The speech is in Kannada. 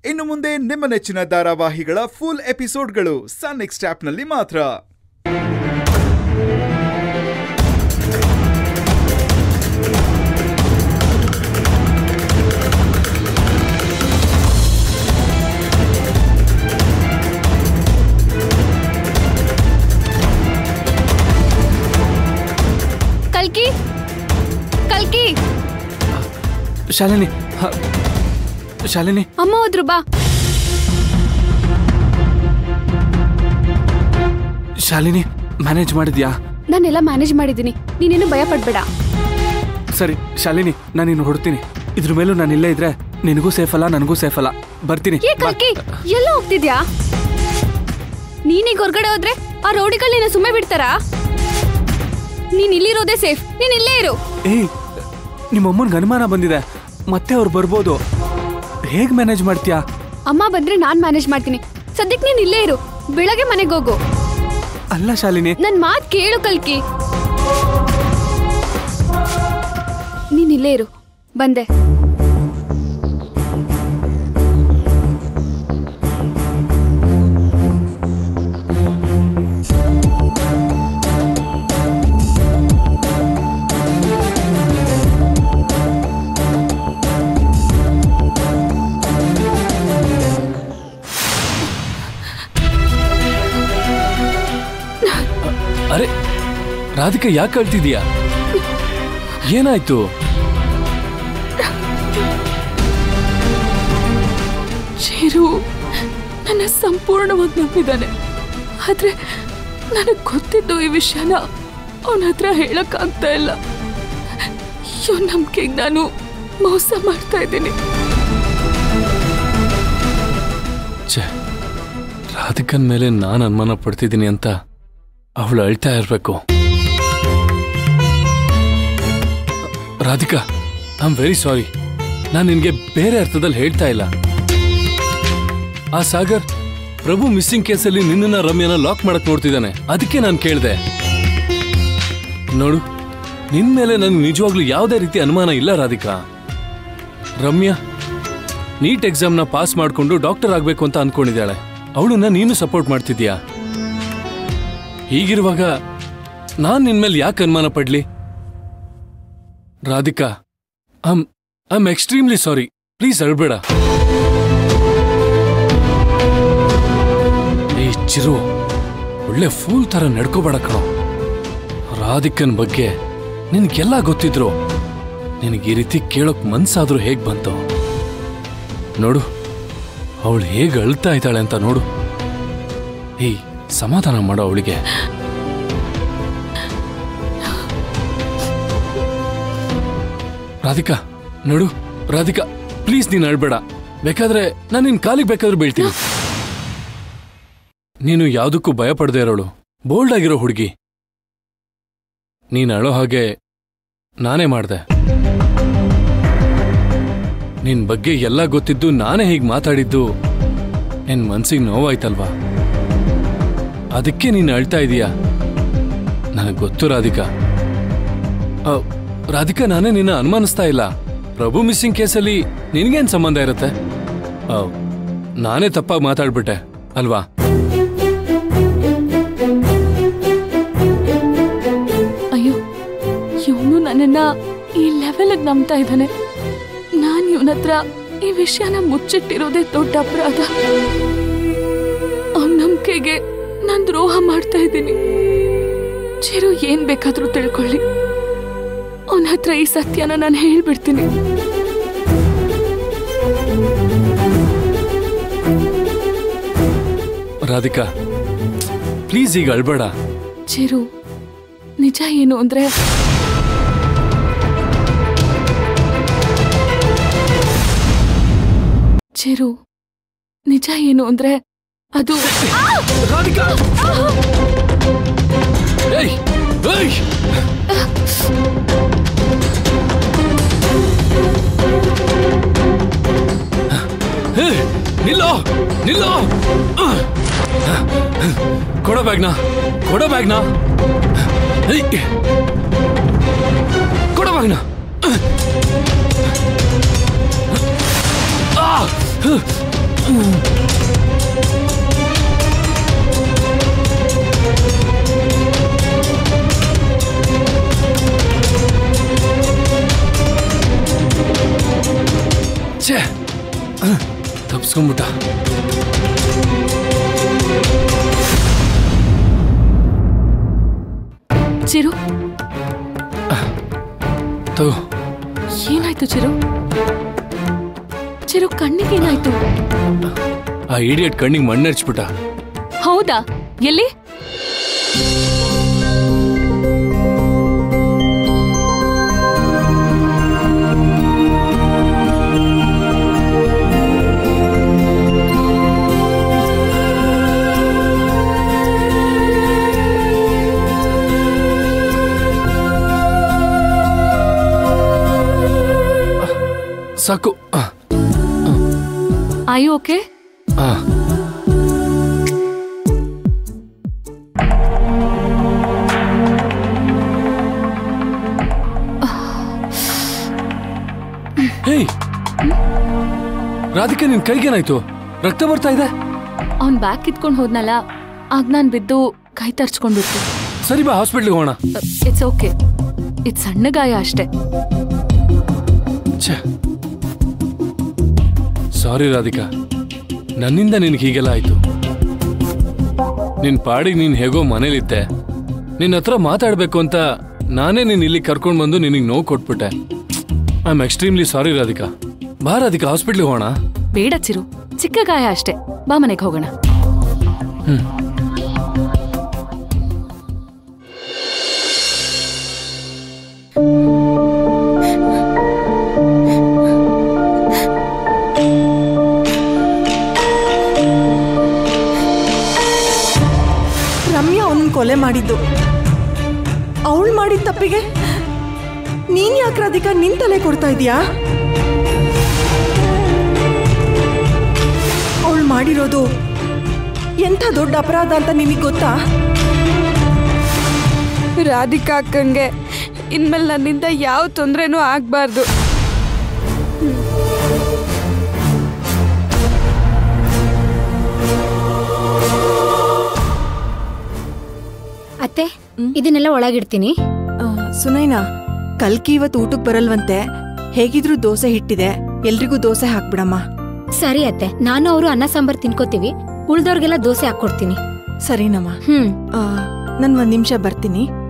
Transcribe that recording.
ಇನ್ನು ಮುಂದೆ ನಿಮ್ಮ ನೆಚ್ಚಿನ ಧಾರಾವಾಹಿಗಳ ಫುಲ್ ಎಪಿಸೋಡ್ಗಳು ಸನ್ ನೆಕ್ಸ್ಟ್ ಆಪ್ನಲ್ಲಿ ಮಾತ್ರ ಕಲ್ಕಿ ಕಲ್ಕಿ ಶಾಲಿನಿ ಹ, ಶಾಲಿನಿ ಅಮ್ಮ ಹೋದ್ರು ಬಾ ಶಾಲಿನಿ ಮ್ಯಾನೇಜ್ ಮಾಡಿದ್ಯಾ ನಾನೆಲ್ಲ ಮ್ಯಾನೇಜ್ ಮಾಡಿದ್ದೀನಿ ನೀನೇನು ಭಯ ಪಡ್ಬೇಡ ಸರಿ ಶಾಲಿನಿ ನಾನು ಇನ್ನು ಹೊಡ್ತೀನಿ ಇದ್ರ ಮೇಲೂ ನಾನು ಇಲ್ಲೇ ಇದ್ರೆ ನಿನಗೂ ಸೇಫ್ ಅಲ್ಲ ನನಗೂ ಸೇಫ್ ಅಲ್ಲ ಬರ್ತೀನಿ ಏ ಬಾ. ಕಲ್ಕಿ ಎಲ್ಲ ಹೋಗ್ತಿದ್ಯಾ ನೀನೀಗ ಹೊರ್ಗಡೆ ಹೋದ್ರೆ ಆ ರೌಡಿಗಳು ನಿನ್ನ ಸುಮ್ಮನೆ ಬಿಡ್ತಾರಾ ನೀನ್ ಇಲ್ಲಿರೋದೇ ಸೇಫ್ ನೀನ್ ಇಲ್ಲೇ ಇರು ಏಯ್ ನಿಮ್ಮಮ್ಮನ್ಗೆ ಅನುಮಾನ ಬಂದಿದೆ ಮತ್ತೆ ಅವ್ರು ಬರ್ಬೋದು ಹೇಗ್ ಮ್ಯಾನೇಜ್ ಮಾಡ್ತೀಯಾ ಅಮ್ಮ ಬಂದ್ರೆ ನಾನ್ ಮ್ಯಾನೇಜ್ ಮಾಡ್ತೀನಿ ಸದ್ಯಕ್ಕೆ ನೀನ್ ಇಲ್ಲೇ ಇರು ಬೆಳಗ್ಗೆ ಮನೆಗೆ ಹೋಗು ಅಲ್ಲ ಶಾಲಿನಿ ನನ್ ಮಾತ್ ಕೇಳು ಕಲ್ಕಿ ನೀನ್ ಇಲ್ಲೇ ಇರು ಬಂದೆ ಅರೆ ರಾಧಿಕಾ ಯಾಕೆ ಕಳ್ತಿದೀಯಾ ಏನಾಯ್ತು ಚೇರು ನನ್ನ ಸಂಪೂರ್ಣವಾಗಿ ನಂಬಿದ್ದಾನೆ ಆದ್ರೆ ನನಗೆ ಗೊತ್ತಿದ್ದು ಈ ವಿಷಯನ ಅವನ ಹತ್ರ ಹೇಳಕ್ಕಾಗ್ತಾ ಇಲ್ಲ ಇವನ್ ನಂಬಿಕೆಗೆ ನಾನು ಮೋಸ ಮಾಡ್ತಾ ಇದ್ದೀನಿ ಛೆ ರಾಧಿಕನ್ ಮೇಲೆ ನಾನು ಅನುಮಾನ ಪಡ್ತಿದ್ದೀನಿ ಅಂತ ಅವಳು ಅಳ್ತಾ ಇರ್ಬೇಕು Radhika I am very sorry ನಾನು ನಿನ್ಗೆ ಬೇರೆ ಅರ್ಥದಲ್ಲಿ ಹೇಳ್ತಾ ಇಲ್ಲ ಆ ಸಾಗರ್ ಪ್ರಭು ಮಿಸ್ಸಿಂಗ್ ಕೇಸಲ್ಲಿ ನಿನ್ನನ್ನ ರಮ್ಯನ ಲಾಕ್ ಮಾಡಕ್ ನೋಡ್ತಿದ್ದಾನೆ ಅದಕ್ಕೆ ನಾನು ಕೇಳಿದೆ ನೋಡು ನಿನ್ ಮೇಲೆ ನನ್ಗೆ ನಿಜವಾಗ್ಲೂ ಯಾವುದೇ ರೀತಿ ಅನುಮಾನ ಇಲ್ಲ ರಾಧಿಕಾ ರಮ್ಯಾ ನೀಟ್ ಎಕ್ಸಾಮ್ನ ಪಾಸ್ ಮಾಡ್ಕೊಂಡು ಡಾಕ್ಟರ್ ಆಗ್ಬೇಕು ಅಂತ ಅನ್ಕೊಂಡಿದ್ದಾಳೆ ಅವಳನ್ನ ನೀನು ಸಪೋರ್ಟ್ ಮಾಡ್ತಿದ್ಯಾ ಹೀಗಿರುವಾಗ ನಾನ್ ನಿನ್ ಮೇಲೆ ಯಾಕೆ ಅನುಮಾನ ಪಡ್ಲಿ Radhika I'm I am extremely sorry please ಅಳ್ಬೇಡ ಏ ಚಿರು ಒಳ್ಳೆ ಫೂಲ್ ತರ ನಡ್ಕೋಬೇಡ ಕಣೋ ರಾಧಿಕನ್ ಬಗ್ಗೆ ನಿನ್ಗೆಲ್ಲ ಗೊತ್ತಿದ್ರು ನಿನಗೆ ಈ ರೀತಿ ಕೇಳೋಕ್ ಮನ್ಸಾದ್ರೂ ಹೇಗ್ ಬಂತು ನೋಡು ಅವಳು ಹೇಗೆ ಅಳ್ತಾ ಇದ್ದಾಳೆ ಅಂತ ನೋಡು ಏಯ್ ಸಮಾಧಾನ ಮಾಡೋ ಅವಳಿಗೆ ರಾಧಿಕಾ ನೋಡು ರಾಧಿಕಾ ಪ್ಲೀಸ್ ನೀನು ಅಳ್ಬೇಡ ಬೇಕಾದ್ರೆ ನಾನು ನಿನ್ ಕಾಲಿಗೆ ಬೇಕಾದ್ರೂ ಬೀಳ್ತೀನಿ ನೀನು ಯಾವುದಕ್ಕೂ ಭಯ ಪಡದೆ ಇರೋಳು ಬೋಲ್ಡ್ ಆಗಿರೋ ಹುಡುಗಿ ನೀನ್ ಅಳೋ ಹಾಗೆ ನಾನೇ ಮಾಡ್ದೆ ನಿನ್ ಬಗ್ಗೆ ಎಲ್ಲ ಗೊತ್ತಿದ್ದು ನಾನೇ ಹೀಗೆ ಮಾತಾಡಿದ್ದು ನಿನ್ ಮನ್ಸಿಗೆ ನೋವಾಯ್ತಲ್ವಾ ಅದಕ್ಕೆ ನೀನು ಅಳ್ತಾ ಇದೀಯಾ ನನಗೆ ಗೊತ್ತು ರಾಧಿಕಾ ಆ, ರಾಧಿಕಾ ನಾನೇ ನಿನ್ನ ಅನುಮಾನಿಸ್ತಾ ಇಲ್ಲ ಪ್ರಭು ಮಿಸ್ಸಿಂಗ್ ಕೇಸಲ್ಲಿ ನಿನಗೇನ್ ಸಂಬಂಧ ಇರುತ್ತೆ ಆ, ನಾನೇ ತಪ್ಪಾಗಿ ಮಾತಾಡ್ಬಿಟ್ಟೆ ಅಲ್ವಾ ಅಯ್ಯೋ ಇವನು ನನ್ನನ್ನ ಈ ಲೆವೆಲ್ಗೆ ನಂಬ್ತಾ ಇದ್ದಾನೆ ನಾನು ಇವನ ಹತ್ರ ಈ ವಿಷಯನ ಮುಚ್ಚಿಟ್ಟಿರೋದೇ ದೊಡ್ಡ ಅಪರಾಧ ಅವನ ನಂಬಿಕೆಗೆ ನಾನು ದ್ರೋಹ ಮಾಡ್ತಾ ಇದ್ದೀನಿ ಚಿರು ಏನ್ ಬೇಕಾದ್ರೂ ತಿಳ್ಕೊಳ್ಳಿ ಅವನ ಹತ್ರ ಈ ಸತ್ಯನ ನಾನು ಹೇಳ್ಬಿಡ್ತೀನಿ ರಾಧಿಕಾ ಪ್ಲೀಸ್ ಈಗ ಅಳ್ಬೇಡ ಚಿರು ನಿಜ ಏನು ಅಂದ್ರೆ ಚಿರು ನಿಜ ಏನು ಅಂದ್ರೆ ಅದು ಏಯ್ ಏಯ್ ಹೇ, ನಿಲ್ಲೋ ನಿಲ್ಲೋ ಕೊಡೋ ಬ್ಯಾಗ್ನ ಕೊಡೋ ಬ್ಯಾಗ್ನ ಏಯ್. ಕೊಡೋ ಬ್ಯಾಗ್ನ ಆ! ಛೇ ತಪ್ಸ್ಕೊಂಬಿಟ್ಟ ಚಿರು ತಗೋ ಏನಾಯ್ತು ಚಿರು ಚಿರು ಕಣ್ಣಿಗೇನಾಯ್ತು ಆ ಇಡಿಯಟ್ ಕಣ್ಣಿಗೆ ಮಣ್ಣೆರ್ಚ್ಬಿಟ್ಟ ಹೌದಾ ಎಲ್ಲಿ ಸಾಕು ಆ, ಐ ಓಕೆ ಆ. ಹೇಯ್ ರಾಧಿಕಾ ನಿನ್ ಕೈಗೇನಾಯ್ತು ರಕ್ತ ಬರ್ತಾ ಇದೆ ಅವ್ನ್ ಬ್ಯಾಗ್ ಕಿತ್ಕೊಂಡು ಹೋದ್ನಲ್ಲ ಆಗ ನಾನ್ ಬಿದ್ದು ಕೈ ತರ್ಚ್ಕೊಂಡ್ಬಿಟ್ಟು ಸರಿ ಬಾ ಹಾಸ್ಪಿಟ್ಲಿಗೆ ಹೋಗೋಣ ಇಟ್ಸ್ ಓಕೆ ಇಟ್ಸ್ ಸಣ್ಣ ಗಾಯ ಅಷ್ಟೇ ಛೆ ಸಾರಿ ರಾಧಿಕಾ ನನ್ನಿಂದ ನಿನ್ಗೆ ಹೀಗೆಲ್ಲ ಆಯ್ತು ನಿನ್ ಪಾಡಿಗೆ ನೀನ್ ಹೇಗೋ ಮನೇಲಿದ್ದೆ ನಿನ್ನ ಹತ್ರ ಮಾತಾಡ್ಬೇಕು ಅಂತ ನಾನೇ ನೀನ್ ಇಲ್ಲಿ ಕರ್ಕೊಂಡ್ ಬಂದು ನಿನಗೆ ನೋವು ಕೊಟ್ಬಿಟ್ಟೆ I am extremely sorry Radhika ಬಾ ರಾಧಿಕಾ ಹಾಸ್ಪಿಟ್ಲಿಗೆ ಹೋಗೋಣ ಬೇಡ ಚಿರು ಚಿಕ್ಕ ಗಾಯ ಅಷ್ಟೇ ಬಾ ಮನೆಗೆ ಹೋಗೋಣ ರಮ್ಯಾ ಅವನನ್ನ ಕೊಲೆ ಮಾಡಿದ್ದು ಅವಳು ಮಾಡಿದ ತಪ್ಪಿಗೆ ನೀನ್ ಯಾಕೆ ರಾಧಿಕಾ ನಿನ್ ತಲೆ ಕೊಡ್ತಾ ಇದೀಯಾ ಅವಳು ಮಾಡಿರೋದು ಎಂಥ ದೊಡ್ಡ ಅಪರಾಧ ಅಂತ ನಿನಗೆ ಗೊತ್ತಾ ರಾಧಿಕಾ ಅಕ್ಕಂಗೆ ಇನ್ಮೇಲೆ ನನ್ನಿಂದ ಯಾವ ತೊಂದರೆನೂ ಆಗ್ಬಾರ್ದು ಅತ್ತೆ ಇದನ್ನೆಲ್ಲ ಒಳಗಿಡ್ತೀನಿ ಆ, ಸುನೈನಾ ಕಲ್ಕಿ ಇವತ್ತು ಊಟಕ್ಕೆ ಬರಲ್ವಂತೆ ಹೇಗಿದ್ರು ದೋಸೆ ಹಿಟ್ಟಿದೆ ಎಲ್ರಿಗೂ ದೋಸೆ ಹಾಕ್ಬಿಡಮ್ಮ ಸರಿ ಅತ್ತೆ ನಾನು ಅವರು ಅನ್ನ ಸಾಂಬಾರ್ ತಿನ್ಕೋತೀವಿ ಉಳ್ದವ್ರಿಗೆಲ್ಲ ದೋಸೆ ಹಾಕ್ಕೊಡ್ತೀನಿ ಸರಿನಮ್ಮ ಹ್ಮ್ ಆ, ನಾನ್ ಒಂದ್ ನಿಮಿಷ ಬರ್ತೀನಿ